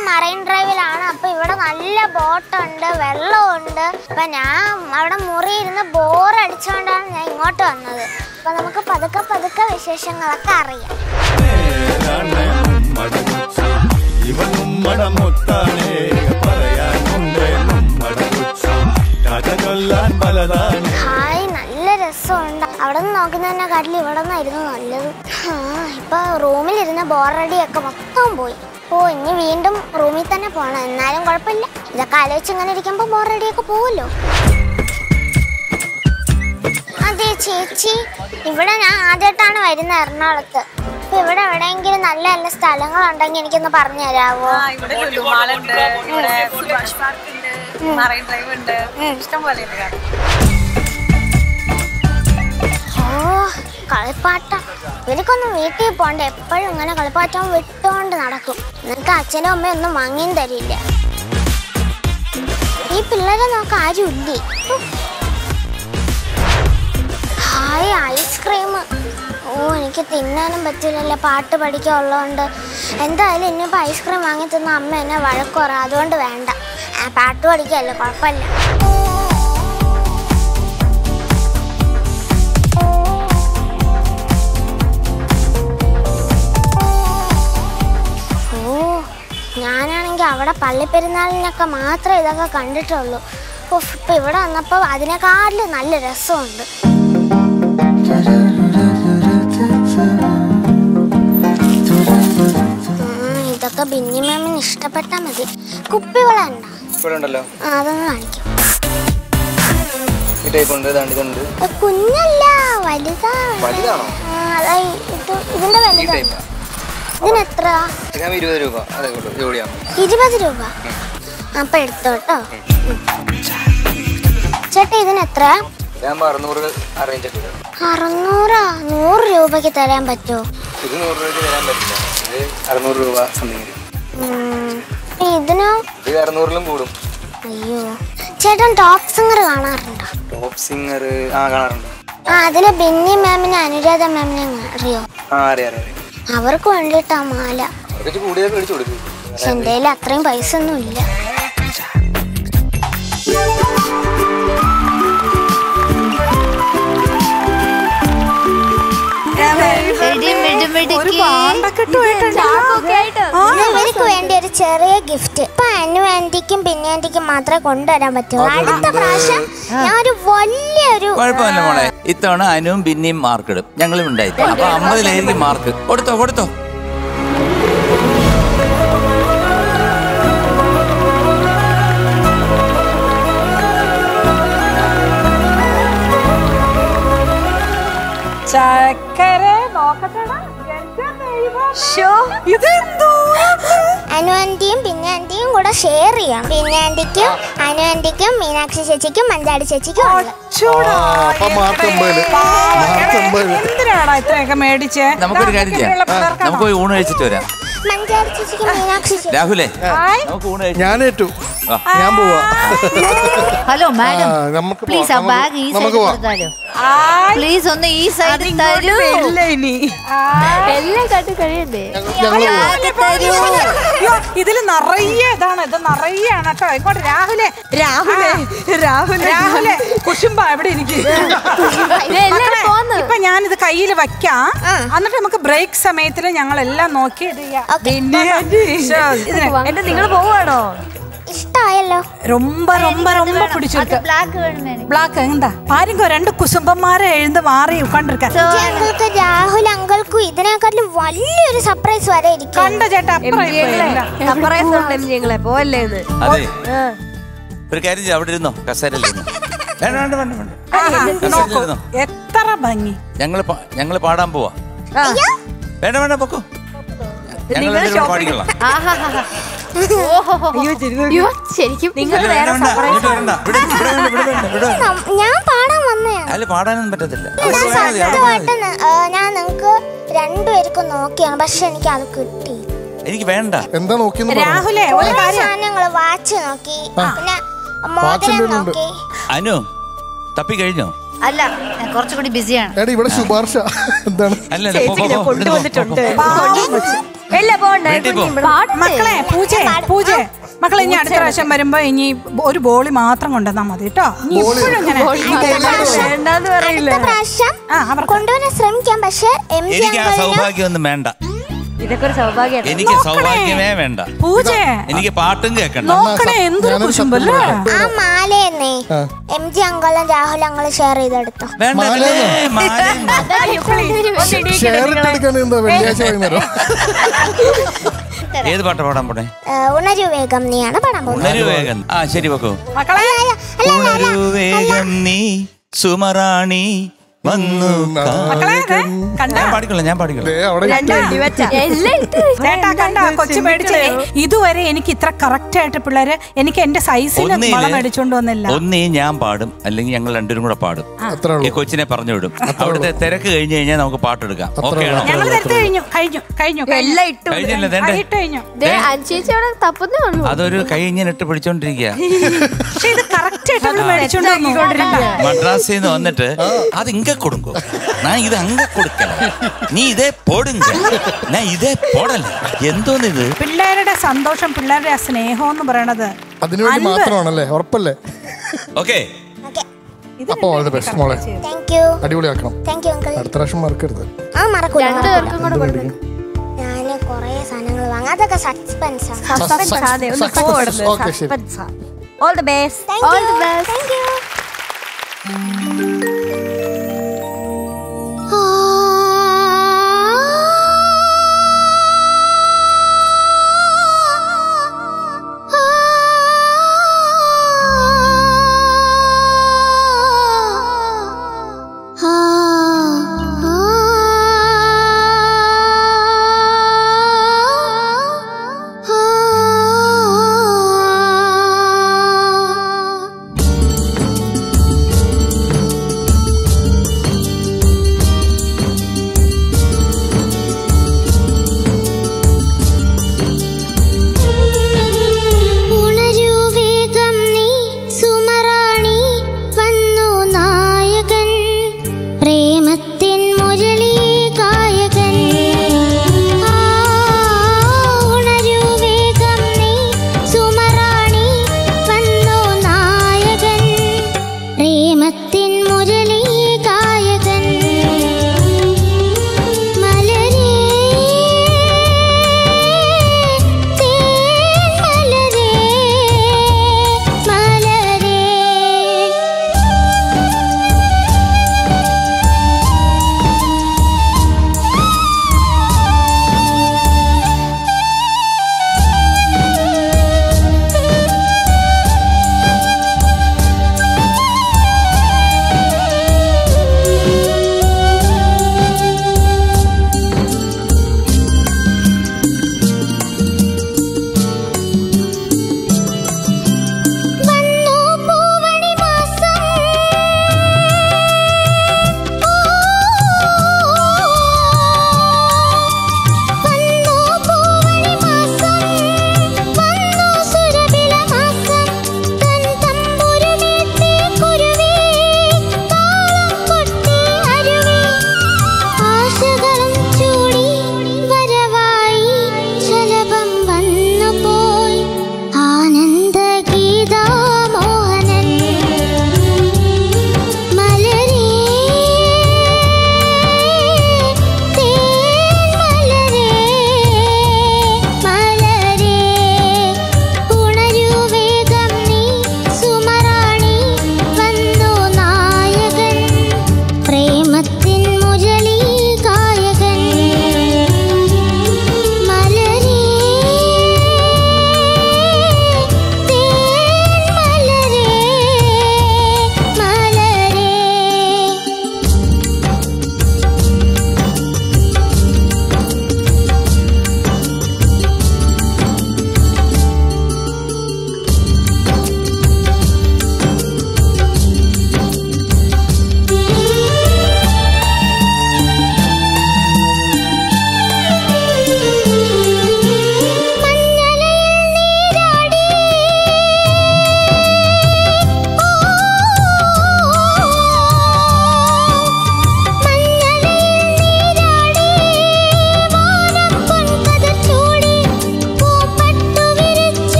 Marine ഡ്രൈവിലാണ് അപ്പൊ ഇവിടെ നല്ല ബോട്ടുണ്ട് വെള്ളമുണ്ട് അപ്പൊ ഞാൻ അവിടെ മുറി ഇരുന്ന് ബോറടിച്ചുകൊണ്ടാണ് ഞാൻ ഇങ്ങോട്ട് വന്നത് അപ്പൊ നമുക്ക് പതുക്കെ പതുക്കെ വിശേഷങ്ങളൊക്കെ അറിയാം ഇവൻ നമ്മടെ മുത്താണേ പറയാനുണ്ട് നമ്മടെ കൊച്ചു കഥ കൊല്ലാൻ പലതാണ് ഹായ് നല്ല രസമുണ്ട് അവിടെ നിന്ന് നോക്കുന്നതിനെക്കാട്ടിലും ഇവിടെ നിന്നായിരുന്നു നല്ലത് ആ ഇപ്പൊ റൂമിലിരുന്ന ബോറടിയൊക്കെ മൊത്തം പോയി ഓ ഇനി വീണ്ടും റൂമിൽ തന്നെ പോണം എന്നാലും കുഴപ്പമില്ല ഇതൊക്കെ ആലോചിച്ച് ഇങ്ങനെ ഇരിക്കുമ്പോൾ ബോറടിയൊക്കെ പോവല്ലോ അതെ ചേച്ചി ഇവിടെ ഞാൻ ആദ്യമായിട്ടാണ് വരുന്നത് എറണാകുളത്ത് അപ്പൊ ഇവിടെ എവിടെയെങ്കിലും നല്ല നല്ല സ്ഥലങ്ങളുണ്ടെങ്കിൽ എനിക്കൊന്ന് പറഞ്ഞു തരാവോ ആ, ഇവിടെ ലുലുമാളുണ്ട് ഇവിടെ സുഭാഷ് പാർക്ക് ഉണ്ട് മറൈൻ ഡ്രൈവ് ഉണ്ട് ഇഷ്ടം പോലെ ഉണ്ട് കാണാൻ. ഓ കളിപ്പാട്ടം ഇവർക്കൊന്നും വീട്ടിൽ പോണ്ട എപ്പോഴും ഇങ്ങനെ കളിപ്പാട്ടം വിട്ടുകൊണ്ട് നടക്കും നിനക്ക് അച്ഛനും അമ്മയും ഒന്നും വാങ്ങിയും തരില്ല ഈ പിള്ളേരെ നോക്കാൻ ആരും ഇല്ലേ ഉഫ്. ഹായ് ഐസ്ക്രീം ഓ എനിക്ക് തിന്നാനും പറ്റില്ലല്ലോ പാട്ട് പഠിക്കാനുള്ളതുകൊണ്ട് എന്തായാലും ഇനിയിപ്പോൾ ഐസ്ക്രീം വാങ്ങി തിന്ന അമ്മ എന്നെ വഴക്കുറ അതുകൊണ്ട് വേണ്ട ആ പാട്ട് പഠിക്കല്ലോ കുഴപ്പമില്ല ഓ ഞാനാണെങ്കിൽ അവിടെ പള്ളിപ്പെരുന്നാളിനൊക്കെ മാത്രമേ ഇതൊക്കെ കണ്ടിട്ടുള്ളൂ ഉഫ്, ഇപ്പൊ ഇവിടെ വന്നപ്പോൾ അതിനെക്കാട്ടിലും നല്ല രസമുണ്ട് ഉം, ഇതൊക്കെ ബിന്നി മാമിന് ഇഷ്ടപ്പെട്ടാൽ മതി കുപ്പിവെള്ളം ഉണ്ടോ ഇവിടെ ഉണ്ടല്ലോ ആ, അതൊന്ന് കാണിക്കും ഈ ടൈപ്പ് ഉണ്ട് ഇതാണ്ട് ഇതുണ്ട് ഏ, കുഞ്ഞല്ല വലുതാണ് വലുതാണോ ആ, അതാ ഈ- ഇത് ഇതിന്റെ ഈ വലുതാണ് ടൈപ്പ് ഇതിനെത്ര ഇതിനാകുമ്പോൾ ഇരുപത് രൂപ അതേ കൊള്ളൂ ജോഡിയാണ് ഇരുപത് രൂപ അപ്പൊ എടുത്തോ കേട്ടോ ചേട്ടാ ഇതിനെത്ര ഇതാകുമ്പോൾ അറുന്നൂറ് ആ റേഞ്ചൊക്കെ വരും അറുന്നൂറാ നൂറ് രൂപയ്ക്ക് തരാൻ പറ്റുമോ ഇത് നൂറ് രൂപയ്ക്ക് തരാൻ പറ്റില്ല ഇത് അറുന്നൂറ് രൂപ സംതിങ് വരും ഉം, അപ്പൊ ഇതിനോ ഇത് അറുന്നൂറിലും കൂടും അയ്യോ ചേട്ടൻ ടോപ്പ് സിംഗർ കാണാറുണ്ടോ ടോപ്പ് സിംഗർ ആ കാണാറുണ്ട് ആ അതില് ബിന്നി മാമിനെ അനുരാധ മാമിനെ അറിയോ ആ അറിയാം അറിയാം അറിയാം അവർക്ക് വേണ്ടിയിട്ടാ മാല കുറച്ച് കൂടിയതൊക്കെ മേടിച്ചു കൊടുക്കും പക്ഷെ എൻ്റെ കയ്യിൽ അത്രയും പൈസ ഒന്നും ഇല്ല ഒരു പാണ്ടൊക്കെ ഇട്ടുപോയിട്ടുണ്ടല്ലോ. ഇത് ഇവർക്ക് വേണ്ടി ഒരു ചെറിയ ഗിഫ്റ്റ് ഇപ്പൊ അനു ആന്റിക്കും പിന്നെ ആന്റിക്കും മാത്രമേ കൊണ്ടുവരാൻ പറ്റുള്ളൂ അടുത്ത പ്രാവശ്യം ഞാൻ ഒരു വലിയൊരു കുഴപ്പമില്ല മോളെ ഇത്തവണ അനുവും പിന്നെയും മാർക്ക് ഇടും ഞങ്ങളും ഉണ്ടായി അപ്പൊ അമ്പതിലായിരിക്കും മാർക്ക് കൊടുത്തോ കൊടുത്തോ ചക്കര നോക്കട്ടെടാ എന്റെ ദൈവം. ഇതെന്തോ അനു ആന്റിയും പിന്നെ ആന്റിയും കൂടെ ഷെയർ ചെയ്യാം പിന്നെ ആന്റിക്കും അനു ആന്റിക്കും മീനാക്ഷി ചേച്ചിക്കും മഞ്ചാടി ചേച്ചിക്കും ഉണ്ട് ചൂടാ അപ്പൊ മാർക്കമ്പേല് മാർക്കമ്പേല് എന്തിനാടാ ഇത്രയൊക്കെ മേടിച്ചേ നമുക്കൊരു കാര്യം ചെയ്യാം ഇങ്ങനെയുള്ള പിള്ളേർക്കാണോ? നമുക്ക് പോയി ഊണ് കഴിച്ചിട്ട് വരാം മഞ്ചാടി ചേച്ചിക്കും മീനാക്ഷി ചേച്ചി രാഹുലേ ഹായ്. നമുക്ക് ഊണ് കഴിച്ചിട്ട് ഞാനേറ്റു ആ. ഞാൻ പോവാ ഹലോ മാഡം ആ, നമുക്ക് പ്ലീസ് ആ പോവാം. ബാഗ് ഈ നമുക്ക് സൈഡ് പോവാം. കൊടുത്താലോ ഹായ്. പ്ലീസ് ഒന്ന് ഈ സൈഡ് അതിങ്ങോട്ട് തരൂ വരില്ല ഇനി ഹായ്. എല്ലാം കണ്ടു കഴിയണ്ടേ ഞങ്ങള് പോവാം. ബാഗ് തരൂ അയ്യോ, ഇതില് നിറയെ ഇതാണ് ഇത് നിറയാണ് കേട്ടോ ഇങ്ങോട്ട് രാഹുലെ രാഹുലെ രാഹുലെ രാഹുലെ കുശുമ്പ എവിടെ എനിക്ക് ഇപ്പൊ ഞാൻ ഇത് കയ്യിൽ വെക്കാം എന്നിട്ട് നമുക്ക് ബ്രേക്ക് സമയത്തിൽ ഞങ്ങൾ എല്ലാം നോക്കി ഇത് ചെയ്യാം. പിന്നെ ഇതിന് എന്റെ നിങ്ങൾ പോവാണോ ഇഷ്ടമായല്ലോ ரொம்ப ரொம்ப ரொம்ப പിടിച്ചിருக்கு ബ്ലാക്ക് വേണം ബ്ലാക്ക് എന്താ പാരുങ്കോ രണ്ട് കുസുമ്പന്മാരെ എഴുந்து മാറി ഉட்காந்துருக்க ഞങ്ങൾക്ക് രാഹുൽ അങ്കിൾക്കും ഇതിനെക്കാട്ടിലും വലിയൊരു സർപ്രൈസ് വരെ ഇരിക്കും കണ്ട ചേട്ടാ അപ്പുറം ഇപ്പുറം ഇല്ല. ഞങ്ങളെ പോവല്ലേന്ന് അതെ ഒരു കാര്യം ചെയ്യ്, അവിടെ ഇരുന്നോ കസേരയിൽ ഇരുന്നോ വേണ്ട വേണ്ട വേണ്ട വേണ്ട ആഹാ, കസേരയിൽ നോക്കൂ ഇരുന്നോ എത്ര ഭംഗി ഞങ്ങള് പാ- ഞങ്ങള് പാടാൻ പോവാ വേണ്ട വേണ്ട പൊക്കോ ഞങ്ങൾ രണ്ടുപേരും പാടിക്കൊള്ളാം ശരിക്കും അല്ല, വേണ്ട, വേണ്ട, ഇങ്ങോട്ട് വരണ്ട. ഇവിടെ, ഇവിടെ വേണ്ട, ഇവിടെ വേണ്ട, ഇവിടെ വേണ്ട. നം- ഞാൻ പാടാൻ വന്നതാണ് അല്ല പാടാനൊന്നും പറ്റത്തില്ല ഞാൻ അവിടെ പോയാൽ മതി, അവിടെ പോയാൽ സത്യമായിട്ട് ന- ഏ, ഞാൻ നിങ്ങൾക്ക് രണ്ടുപേർക്കും നോക്കിയാണ് പക്ഷെ എനിക്ക് അത് കിട്ടി മതി. എനിക്ക് വേണ്ട എന്താ നോക്കിയെന്ന് പറഞ്ഞു രാഹുലെ ഒരു കുറെ കാര്യം സാധനങ്ങള് വാച്ച് നോക്കി പിന്നെ വാച്ച് മോതിരം എന്തെങ്കിലും ഉണ്ട്? നോക്കി അനു തപ്പി കഴിഞ്ഞോ അല്ല ഞാൻ കുറച്ചുകൂടി ബിസിയാണ് എടാ ഇവിടെ ശുപാർശ എന്താണ് അല്ല അല്ല, പോ, പോ, പോ, ഇവിടുന്ന് പോ, പോ, പോ. പാവം. ഇല്ല പോണ്ട വീട്ടിൽ പോ. മക്കളെ പൂജ പൂജ മക്കളെ ഇനി അടുത്ത പ്രാവശ്യം വരുമ്പോ ഇനി ഒരു ബോളി മാത്രം കൊണ്ടുവന്നാ മതി കേട്ടോ ഇനി ഇപ്പോഴും ഇങ്ങനെ വേണ്ടെന്ന് പറയില്ല അടുത്ത പ്രാവശ്യം ആ, അവർക്ക് കൊണ്ടുവരാൻ ശ്രമിക്കാം പക്ഷെ എം ജി എനിക്ക് ആ അങ്കിളിന് സൗഭാഗ്യമൊന്നും വേണ്ട ഇതൊക്കെ ഒരു സൗഭാഗ്യം എനിക്ക് സൗഭാഗ്യമേ വേണ്ട പൂജ എനിക്ക് പാട്ടും കേൾക്കണ്ട നോക്കണേ എന്തൊരു ഞാനൊരു കുശുമ്പല്ലേ ആ മാലയെന്നേ എം ജി അങ്കളും രാഹുൽ അങ്കളും ഷെയർ ചെയ്തെടുത്തോ വേണ്ട മാലയോ? ഏ, മാലയും ഷെയർ ഇട്ടെടുക്കാൻ എന്താ വെള്ളിയാഴ്ച വൈകുന്നേരം ഏത് പാട്ട് പാടാൻ പോണേ ഏ, ഉണരൂ വേഗം നീയാണ് പാടാൻ പോകുന്നത് ഉണരു വേഗം ആ ശരി വെക്കോ മക്കളെ ഉണരു വേഗം നീ സുമറാണി വന്നു മക്കളെ ദേ, കണ്ട ഞാൻ പാടിക്കൊള്ളാം ഞാൻ പാടിക്കൊള്ളാം ദേ, അവിടെ എല്ലാം ഇട്ട് ചേട്ടാ കണ്ട കൊച്ചു മേടിച്ച് ഇതുവരെ എനിക്ക് ഇത്ര കറക്റ്റ് ആയിട്ട് പിള്ളേര് എനിക്ക് എന്റെ സൈസിന് ഒന്നില് വളം മേടിച്ചോണ്ട് വന്നില്ല ഒന്നേ ഞാൻ പാടും അല്ലെങ്കിൽ ഞങ്ങൾ രണ്ടുപേരും കൂടെ പാടും അത്രേ ഈ ഉള്ളൂ കൊച്ചിനെ പറഞ്ഞു വിടും അവിടുത്തെ തിരക്ക് കഴിഞ്ഞ് കഴിഞ്ഞാൽ നമുക്ക് പാട്ടെടുക്കാം ഓക്കെ ആണോ ഞങ്ങൾ നേരത്തെ കഴിഞ്ഞു കഴിഞ്ഞു കഴിഞ്ഞു കഴിഞ്ഞു. എല്ലാം ഇട്ടു കഴിഞ്ഞില്ല ആ, തേണ്ടേ ഇട്ട് കഴിഞ്ഞു ചേച്ചി അവിടെ തപ്പുന്നേ ഉള്ളൂ അതൊരു കൈ ഇങ്ങനെ ഇട്ട് പിടിച്ചോണ്ടിരിക്കുക പക്ഷെ ഇത് കറക്റ്റ് ആയിട്ട് അവള് മേടിച്ചോണ്ട് വന്നു കണ്ട? മദ്രാസിൽ നിന്ന് വന്നിട്ട് അത് ഇങ്ങ കൊടുക്കും ഞാൻ ഇത് അങ്ങ കൊടുക്കല നീ ഇതേ പോടുങ്ക ഞാൻ ഇതേ പോടല്ല എന്തോന്ന് ഇത് പിള്ളേരുടെ സന്തോഷം പിള്ളേരുടെ ആ സ്നേഹം എന്ന് പറയണത് അതിനുവേണ്ടി അൻപ്. മാത്രമാണല്ലേ ഉറപ്പല്ലേ ഓക്കെ അപ്പൊ ഓൾ ദി ബെസ്റ്റ് മോളെ താങ്ക് യു അടിപൊളിയാക്കണം താങ്ക് യു അങ്കിൾ അടുത്ത പ്രാവശ്യം മറക്കരുത് ആ മറക്കൂല രണ്ടു പേർക്കും കൂടെ കൊടുക്കും ഞാൻ കൊറേ സാധനങ്ങൾ വാങ്ങാം അതൊക്കെ സസ്പെൻസ് സസ്പെൻസ് അതെ ഒന്ന് Success. പോടുന്നത് Okay, ശരി. Suspense all the best thank you thank you ആ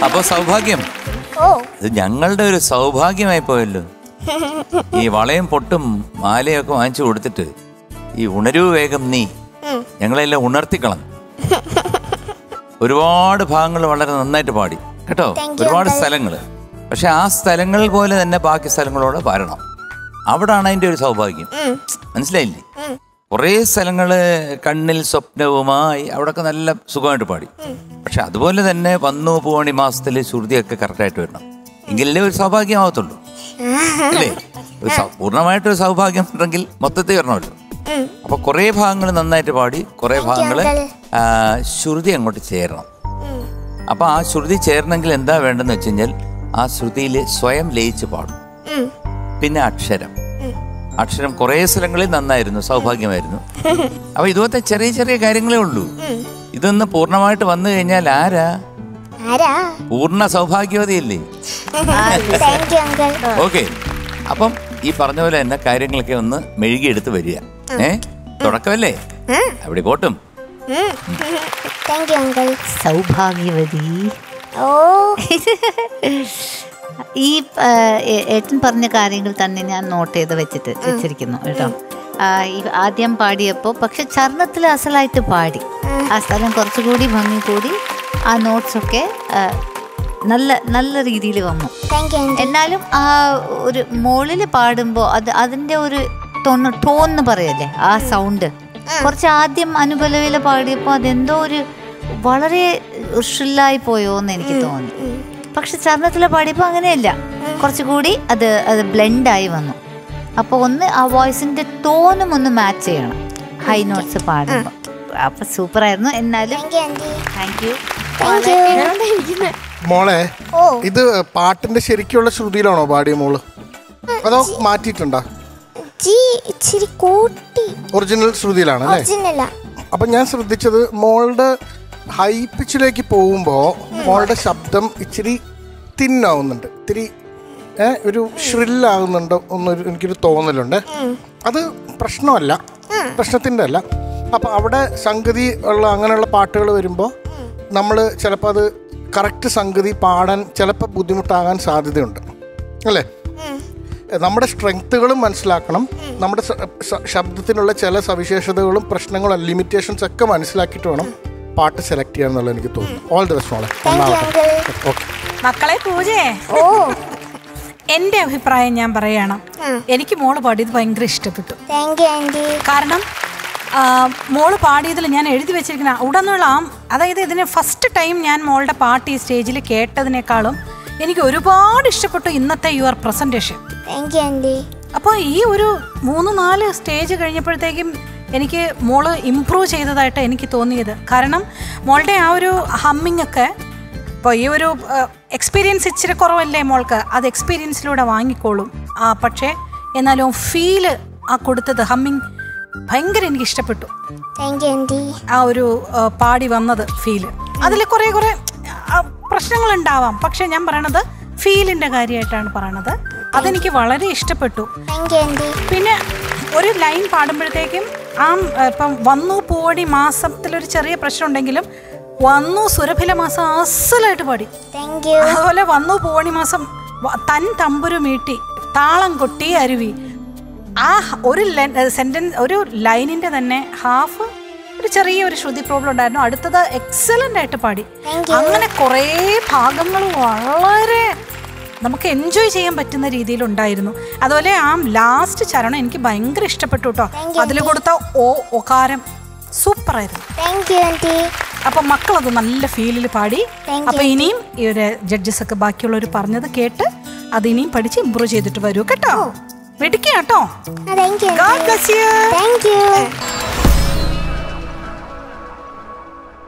അപ്പൊ സൗഭാഗ്യം ഓ ഇത് ഞങ്ങളുടെ ഒരു സൗഭാഗ്യമായി പോയല്ലോ ഈ വളയും പൊട്ടും മാലയൊക്കെ വാങ്ങിച്ചു കൊടുത്തിട്ട് ഈ ഉണരൂ വേഗം നീ ഞങ്ങളെല്ലാം ഉണർത്തിക്കളഞ്ഞു ഒരുപാട് ഭാഗങ്ങൾ വളരെ നന്നായിട്ട് പാടി കേട്ടോ Thank you, ഒരുപാട് uncle. സ്ഥലങ്ങൾ പക്ഷെ ആ സ്ഥലങ്ങൾ പോലെ തന്നെ ബാക്കി സ്ഥലങ്ങളോട് പാരണം അവിടാണ് അതിന്റെ ഒരു സൗഭാഗ്യം മനസ്സിലായില്ലേ കുറേ സ്ഥലങ്ങള് കണ്ണിൽ സ്വപ്നവുമായി അവിടൊക്കെ നല്ല സുഖമായിട്ട് പാടി പക്ഷെ അതുപോലെ തന്നെ വന്നു പോണി മാസത്തിൽ ശ്രുതിയൊക്കെ കറക്റ്റായിട്ട് വരണം എങ്കിലല്ലേ ഒരു സൗഭാഗ്യമാവത്തുള്ളൂ അല്ലേ ഒരു സൗ- പൂർണ്ണമായിട്ടൊരു സൗഭാഗ്യം ഉണ്ടെങ്കിൽ മൊത്തത്തിൽ വരണമല്ലോ അപ്പൊ കുറെ ഭാഗങ്ങൾ നന്നായിട്ട് പാടി കുറെ ഭാഗങ്ങള് uncle. ആ, ശ്രുതി അങ്ങോട്ട് ചേരണം അപ്പൊ ആ ശ്രുതി ചേരണമെങ്കിൽ എന്താ വേണ്ടെന്ന് വെച്ച് കഴിഞ്ഞാൽ ആ ശ്രുതിയിൽ സ്വയം ലയിച്ച് പാടും പിന്നെ അക്ഷരം അക്ഷരം കുറേ സ്ഥലങ്ങളിൽ നന്നായിരുന്നു സൗഭാഗ്യമായിരുന്നു അപ്പൊ ഇതുപോലത്തെ ചെറിയ ചെറിയ കാര്യങ്ങളേ ഉള്ളൂ ഇതൊന്ന് പൂർണ്ണമായിട്ട് വന്നു കഴിഞ്ഞാൽ ആരാ ആരാ പൂർണ്ണ സൗഭാഗ്യവതിയല്ലേ താങ്ക് യു അങ്കിൾ ഓക്കെ അപ്പം ഈ പറഞ്ഞ പോലെ തന്നെ കാര്യങ്ങളൊക്കെ ഒന്ന് മെഴുകിയെടുത്ത് വരിക ഏ തുടക്കമല്ലേ അവിടെ പോട്ടും താങ്ക് യു അങ്കിൾ സൗഭാഗ്യവതി ഓ ഈ ആ, ഏ- ഏട്ടൻ പറഞ്ഞ കാര്യങ്ങൾ തന്നെ ഞാൻ നോട്ട് ചെയ്ത് വെച്ചിട്ട് വെച്ചിരിക്കുന്നു കേട്ടോ ആ, ഈ ആദ്യം പാടിയപ്പോൾ പക്ഷെ ചർണത്തിൽ അസലായിട്ട് പാടി ആ സ്ഥലം കുറച്ചുകൂടി ഭംഗി കൂടി ആ നോട്ട്സ് ഒക്കെ ആ, നല്ല നല്ല രീതിയിൽ വന്നു താങ്ക് യു അങ്കിൾ എന്നാലും ആ ഒരു മുകളിൽ പാടുമ്പോൾ അത് അതിൻ്റെ ഒരു ടോൺ ടോൺ എന്ന് പറയല്ലേ ആ സൗണ്ട് കുറച്ച് ആദ്യം അനുപലവിൽ പാടിയപ്പോൾ അതെന്തോ ഒരു വളരെ ഷ്രില്ലായി പോയോ എന്ന് എനിക്ക് തോന്നി പക്ഷെ ചർണത്തിൽ പാടിയപ്പോൾ അങ്ങനെയല്ല കുറച്ചുകൂടി അത് അത് ബ്ലെൻഡായി വന്നു അപ്പോൾ ഒന്ന് ആ വോയിസിന്റെ ടോണും ഒന്ന് മാച്ച് ചെയ്യണം ഹൈ നോട്ട്സ് പാടുമ്പോൾ അപ്പൊ സൂപ്പർ ആയിരുന്നു എന്നാലും thank you aunty thank you thank you മോളെ ഓ ഇത് പാട്ടിന്റെ ശരിക്കുള്ള ശ്രുതിയിലാണോ പാടിയ മോള് അതോ മാറ്റിയിട്ടുണ്ടോ ജി ഇച്ചിരി കൂട്ടി ഒറിജിനൽ ശ്രുതിയിലാണ് അല്ലേ ഒറിജിനല്ല അപ്പൊ ഞാൻ ശ്രദ്ധിച്ചത് മോളുടെ ഹൈ പിച്ചിലേക്ക് പോകുമ്പോൾ മോളുടെ ശബ്ദം ഇച്ചിരി തിന്നാവുന്നുണ്ട് ഇത്തിരി ഏ, ഒരു ഷ്രില്ലാകുന്നുണ്ട് എന്നൊരു എനിക്കൊരു തോന്നലുണ്ട് അത് പ്രശ്നമല്ല പ്രശ്നത്തിൻ്റെ അല്ല അപ്പോൾ അവിടെ സംഗതി ഉള്ള അങ്ങനെയുള്ള പാട്ടുകൾ വരുമ്പോൾ നമ്മൾ ചിലപ്പോൾ അത് കറക്റ്റ് സംഗതി പാടാൻ ചിലപ്പോൾ ബുദ്ധിമുട്ടാകാൻ സാധ്യതയുണ്ട് അല്ലേ നമ്മുടെ സ്ട്രെങ്ത്തുകളും മനസ്സിലാക്കണം നമ്മുടെ സ- സ- ശബ്ദത്തിനുള്ള ചില സവിശേഷതകളും പ്രശ്നങ്ങളും ലിമിറ്റേഷൻസ് ഒക്കെ മനസ്സിലാക്കിയിട്ട് വേണം പാട്ട് സെലക്ട് ചെയ്യാൻ എന്നുള്ളത് എനിക്ക് തോന്നുന്നു ഓൾ ദി ബെസ്റ്റ് മോളെ താങ്ക് യു അങ്കിൾ ഓക്കെ മക്കളെ പൂജയെ ഓ എന്റെ അഭിപ്രായം ഞാൻ പറയണം എനിക്ക് മോള് പാടിയത് ഭയങ്കര ഇഷ്ടപ്പെട്ടു താങ്ക് യു ആന്റി കാരണം ആ, മോള് പാടിയതിൽ ഞാൻ എഴുതി വെച്ചിരിക്കുന്ന ഉടനീളം ആ അതായത് ഇതിന് ഫസ്റ്റ് ടൈം ഞാൻ മോളുടെ പാട്ട് ഈ സ്റ്റേജിൽ കേട്ടതിനേക്കാളും എനിക്ക് ഒരുപാട് ഇഷ്ടപ്പെട്ടു ഇന്നത്തെ your presentation thank you aunty അപ്പോൾ ഈ ഒരു മൂന്ന് നാല് സ്റ്റേജ് കഴിഞ്ഞപ്പോഴത്തേക്കും എനിക്ക് മോള് ഇമ്പ്രൂവ് ചെയ്തതായിട്ട് എനിക്ക് തോന്നിയത് കാരണം മോളുടെ ആ ഒരു ഹമ്മിങ് ഒക്കെ ഇപ്പോൾ ഈ ഒരു എക്സ്പീരിയൻസ് ഇച്ചിരി കുറവല്ലേ മോൾക്ക് അത് എക്സ്പീരിയൻസിലൂടെ വാങ്ങിക്കോളും ആ പക്ഷേ എന്നാലും ഫീല് ആ കൊടുത്തത് ഹമ്മിങ് ഭയങ്കര എനിക്ക് ഇഷ്ടപ്പെട്ടു താങ്ക് യു ആന്റി ആ ഒരു ആ, പാടി വന്നത് ഫീല് അതിൽ കുറേ കുറേ ആ, പ്രശ്നങ്ങളുണ്ടാവാം പക്ഷെ ഞാൻ പറയണത് ഫീലിൻ്റെ കാര്യമായിട്ടാണ് പറയണത് അതെനിക്ക് വളരെ ഇഷ്ടപ്പെട്ടു താങ്ക് യു ആന്റി പിന്നെ ഒരു ലൈൻ പാടുമ്പോഴത്തേക്കും ആ ആ, ഇപ്പം വന്നു പോടി മാസത്തിലൊരു ചെറിയ പ്രശ്നം ഉണ്ടെങ്കിലും വന്നു സുരഭില മാസം അസലായിട്ട് പാടി താങ്ക് യു അതുപോലെ വന്നു പോണി മാസം വ- തൻ തമ്പുരു മീട്ടി താളം കൊട്ടി അരുവി ആ ഹ- ഒരു സെന്റൻസ് ഒരു ലൈനിന്റെ തന്നെ ഹാഫ് ഒരു ചെറിയ ഒരു ശ്രുതി പ്രോബ്ലം ഉണ്ടായിരുന്നു അടുത്തത് എക്സലന്റ് ആയിട്ട് പാടി Thank you. അങ്ങനെ കുറേ ഭാഗങ്ങൾ വളരെ നമുക്ക് എൻജോയ് ചെയ്യാൻ പറ്റുന്ന രീതിയിലുണ്ടായിരുന്നു അതുപോലെ ആ ലാസ്റ്റ് ചരണം എനിക്ക് ഭയങ്കര ഇഷ്ടപ്പെട്ടു കേട്ടോ Thank you, അതിൽ കൊടുത്ത ഓ ഒകാരം സൂപ്പറായിരുന്നു താങ്ക് യു ആന്റി അപ്പൊ മക്കളത് നല്ല ഫീലിൽ പാടി Thank അപ്പൊ ഇനിയും ഈ ഒരു ജഡ്ജസ് ഒക്കെ ബാക്കിയുള്ളവർ പറഞ്ഞത് കേട്ട് അത് ഇനിയും പഠിച്ച് ഇമ്പ്രൂവ് ചെയ്തിട്ട് വരൂ കേട്ടോ വെടിക്കുക കേട്ടോ thank you God bless you. Thank U